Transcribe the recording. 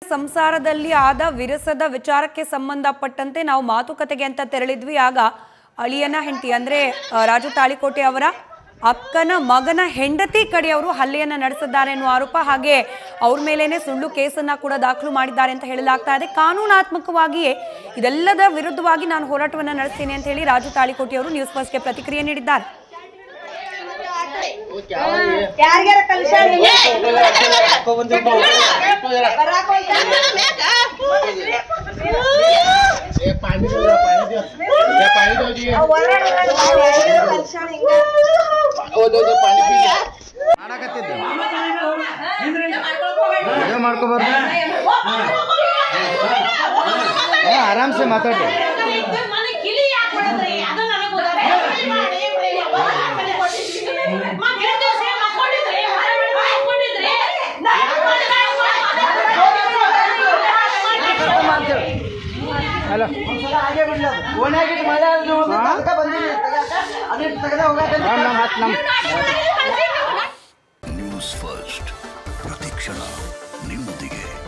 ಸಂಸಾರದಲ್ಲಿ ಆದ ವಿರಸದ ವಿಚಾರಕ್ಕೆ ಸಂಬಂಧಪಟ್ಟಂತೆ ನಾವು ಮಾತುಕತೆಗೆ ಅಂತ ತೆರಳಿದ್ವಿ ಆಗ ಅಳಿಯನ ಹೆಂಡತಿ ಅಂದ್ರೆ ಆ, ರಾಜು ತಾಳಿಕೋಟೆ ಅವರ ಅಕ್ಕನ ಮಗನ ಹೆಂಡತಿ ಕಡೆಯವರು ಹಲ್ಲೆಯನ್ನ ನಡೆಸಿದ್ದಾರೆ ಎನ್ನುವ ಆರೋಪ ಹಾಗೆ ಅವ್ರ ಮೇಲೇನೆ ಸುಳ್ಳು ಕೇಸನ್ನ ಕೂಡ ದಾಖಲು ಮಾಡಿದ್ದಾರೆ ಅಂತ ಹೇಳಲಾಗ್ತಾ ಇದೆ ಕಾನೂನಾತ್ಮಕವಾಗಿಯೇ ಇದೆಲ್ಲದ ವಿರುದ್ಧವಾಗಿ ನಾನು ಹೋರಾಟವನ್ನ ನಡೆಸ್ತೀನಿ ಅಂತ ಹೇಳಿ ರಾಜು ತಾಳಿಕೋಟೆ ಅವರು ನ್ಯೂಸ್ ಫಸ್ಟ್ಗೆ ಪ್ರತಿಕ್ರಿಯೆ ನೀಡಿದ್ದಾರೆ ಯಾರ್ಯಾರ ಕಲ್ಸ್ಯಾರ ಮಾಡಾಕತ್ತಿದ್ದೆ ಮದುವೆ ಮಾಡ್ಕೋಬಾರ್ದು ಏ ಆರಾಮ್ಸೆ ಮಾತಾಡ್ರಿ ಹಲೋ ಓಣ್ಯಾಗಿಟ್ಟು ಮಳೆ ಆದ್ರೆ ಒಂದು ತನಕ ಬಂದಿನಿ ಅದಿಟ್ಟು ತೆಗೆದ ಹೋಗಕ್ಕೆ ನಮ್ಮ ನಮ್ಮ ಹತ್ತು ನಮ್ಮ ನ್ಯೂಸ್ ಫಸ್ಟ್ ಪ್ರತಿಕ್ಷಣ ನಿಮ್ಮೊಂದಿಗೆ